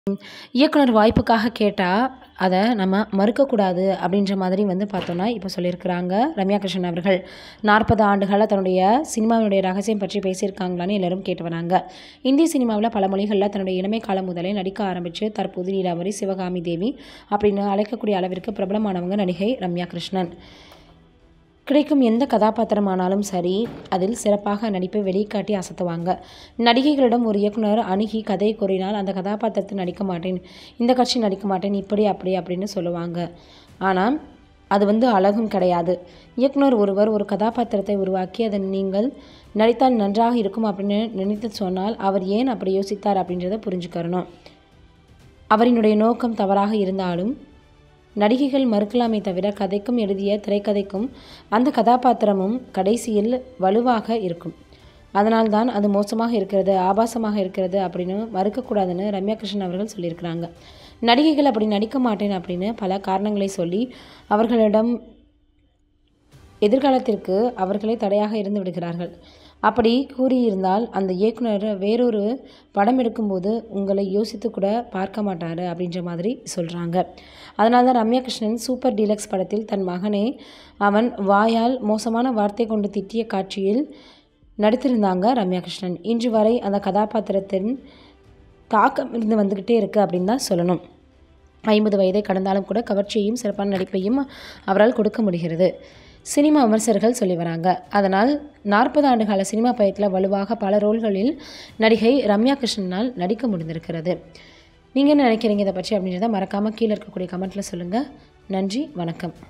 இயக்குனர் வாய்ப்புக்காக கேட்டால் அதை நம்ம மறுக்கக்கூடாது அப்படின்ற மாதிரி வந்து பார்த்தோன்னா இப்போ சொல்லியிருக்கிறாங்க ரம்யா கிருஷ்ணன் அவர்கள் நாற்பது ஆண்டுகால தன்னுடைய சினிமாவினுடைய ரகசியம் பற்றி பேசியிருக்காங்களான்னு எல்லாரும் கேட்டு வராங்க இந்திய சினிமாவில் பல மொழிகளில் தன்னுடைய இளமை காலம் முதலே நடிக்க ஆரம்பித்து தற்போது நீலாம்பரி சிவகாமி தேவி அப்படின்னு அழைக்கக்கூடிய அளவிற்கு பிரபலமானவங்க நடிகை ரம்யா கிருஷ்ணன் கிடைக்கும் எந்த கதாபாத்திரமானாலும் சரி அதில் சிறப்பாக நடிப்பை வெளிக்காட்டி அசத்துவாங்க நடிகைகளிடம் ஒரு இயக்குனர் அணுகி கதை கூறினால் அந்த கதாபாத்திரத்தை நடிக்க மாட்டேன் இந்த காட்சி நடிக்க மாட்டேன் இப்படி அப்படி அப்படின்னு சொல்லுவாங்க ஆனால் அது வந்து அழகும் கிடையாது இயக்குனர் ஒருவர் ஒரு கதாபாத்திரத்தை உருவாக்கி அதை நீங்கள் நடித்தால் நன்றாக இருக்கும் அப்படின்னு நினைத்து சொன்னால் அவர் ஏன் அப்படி யோசித்தார் அப்படின்றத புரிஞ்சுக்கறணும் அவரினுடைய நோக்கம் தவறாக இருந்தாலும் நடிகைகள் மறுக்கலாமே தவிர கதைக்கும் எழுதிய திரைக்கதைக்கும் அந்த கதாபாத்திரமும் கடைசியில் வலுவாக இருக்கும் அதனால்தான் அது மோசமாக இருக்கிறது ஆபாசமாக இருக்கிறது அப்படின்னு மறுக்கக்கூடாதுன்னு ரம்யா கிருஷ்ணன் அவர்கள் சொல்லியிருக்கிறாங்க நடிகைகள் அப்படி நடிக்க மாட்டேன் அப்படின்னு பல காரணங்களை சொல்லி அவர்களிடம் எதிர்காலத்திற்கு அவர்களே தடையாக இருந்து விடுகிறார்கள் அப்படி கூறியிருந்தால் அந்த இயக்குனர் வேறொரு படம் எடுக்கும்போது உங்களை யோசித்து கூட பார்க்க மாட்டார் அப்படின்ற மாதிரி சொல்கிறாங்க அதனால தான் ரம்யா கிருஷ்ணன் சூப்பர் டீலக்ஸ் படத்தில் தன் மகனை அவன் வாயால் மோசமான வார்த்தை கொண்டு திட்டிய காட்சியில் நடித்திருந்தாங்க ரம்யா கிருஷ்ணன் இன்று வரை அந்த கதாபாத்திரத்தின் தாக்கம் இருந்து வந்துக்கிட்டே இருக்குது அப்படின்னு தான் சொல்லணும் ஐம்பது வயதை கடந்தாலும் கூட கவர்ச்சியையும் சிறப்பான நடிப்பையும் அவரால் கொடுக்க முடிகிறது சினிமா விமர்சகர்கள் சொல்லி வராங்க அதனால் நாற்பது ஆண்டுகால சினிமா பயத்தில் வலுவாக பல ரோல்களில் நடிகை ரம்யா கிருஷ்ணனால் நடிக்க முடிந்திருக்கிறது நீங்கள் என்ன நினைக்கிறீங்க இதை பற்றி அப்படின்றத மறக்காமல் கீழே இருக்கக்கூடிய கமெண்ட்டில் சொல்லுங்கள் நன்றி வணக்கம்